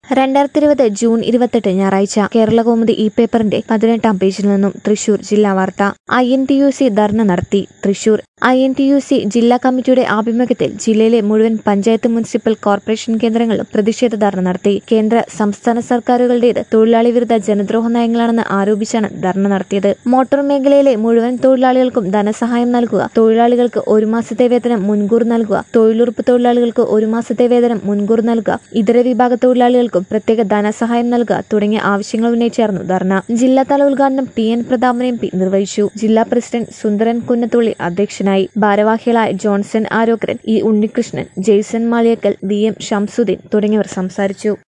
രണ്ടായിരത്തി ഇരുപത് ജൂൺ ഇരുപത്തെട്ട് ഞായറാഴ്ച കേരളകൗമുദി ഇ പേപ്പറിന്റെ പതിനെട്ടാം പേജിൽ നിന്നും തൃശൂർ ജില്ലാ വാർത്ത I N T U C dharna നടത്തി Thrissur I N T U C ജില്ലാ കമ്മിറ്റിയുടെ ആഭിമുഖ്യത്തിൽ ജില്ലയിലെ മുഴുവൻ പഞ്ചായത്ത് മുനിസിപ്പൽ കോർപ്പറേഷൻ കേന്ദ്രങ്ങളിലും പ്രതിഷേധ ധർണ നടത്തി കേന്ദ്ര സംസ്ഥാന സർക്കാരുകളുടേത് തൊഴിലാളി വിരുദ്ധ ജനദ്രോഹ നയങ്ങളാണെന്ന് ആരോപിച്ചാണ് ധർണ നടത്തിയത് മോട്ടോർ മേഖലയിലെ മുഴുവൻ തൊഴിലാളികൾക്കും ധനസഹായം നൽകുക തൊഴിലാളികൾക്ക് ഒരു മാസത്തെ വേതനം മുൻകൂർ നൽകുക തൊഴിലുറപ്പ് തൊഴിലാളികൾക്ക് ഒരു മാസത്തെ വേതനം മുൻകൂർ നൽകുക ഇതര വിഭാഗ തൊഴിലാളികൾക്കും പ്രത്യേക ധനസഹായം നൽകുക തുടങ്ങിയ ആവശ്യങ്ങൾ ഉന്നയിച്ചായിരുന്നു ധർണ ജില്ലാതല ഉദ്ഘാടനം T N Prathapan M P നിർവഹിച്ചു ജില്ലാ പ്രസിഡന്റ് സുന്ദരൻ കുന്നത്തുള്ളി അധ്യക്ഷനായി ഭാരവാഹികളായ Johnson Arogran E Unnikrishnan Jaison Maliyakkal V M Shamsudheen തുടങ്ങിയവർ സംസാരിച്ചു